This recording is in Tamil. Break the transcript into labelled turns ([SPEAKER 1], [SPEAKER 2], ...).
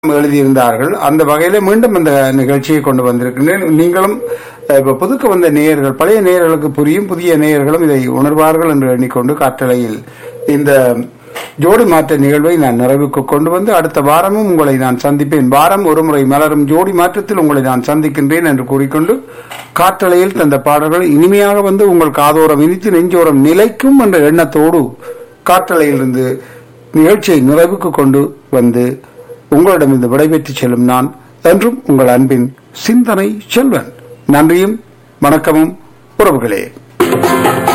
[SPEAKER 1] எழுதியிருந்தார்கள் அந்த வகையில மீண்டும் அந்த நிகழ்ச்சியை கொண்டு வந்திருக்கின்றேன் நீங்களும் அஹ், இப்ப புதுக்க வந்த நேயர்கள் பழைய நேயர்களுக்கு புரியும் புதிய நேயர்களும் இதை உணர்வார்கள் என்று எண்ணிக்கொண்டு காற்றலையில் இந்த ஜோடி மாற்ற நிகழ்வை நான் நிறைவுக்கு கொண்டு வந்து அடுத்த வாரமும் உங்களை நான் சந்திப்பேன் வாரம் ஒரு முறை மலரும் ஜோடி மாற்றத்தில் உங்களை நான் சந்திக்கின்றேன் என்று கூறிக்கொண்டு காற்றலையில் தந்த பாடல்கள் இனிமையாக வந்து உங்கள் காதோரம் இனித்து நெஞ்சோரம் நிலைக்கும் என்ற எண்ணத்தோடு காற்றலையிலிருந்து நிகழ்ச்சியை நிறைவுக்கு கொண்டு வந்து உங்களிடம் இந்த விடைபெற்று செல்லும் நான் என்றும் உங்கள் அன்பின் சிந்தனை செல்வன் நன்றியும் வணக்கமும் உறவுகளே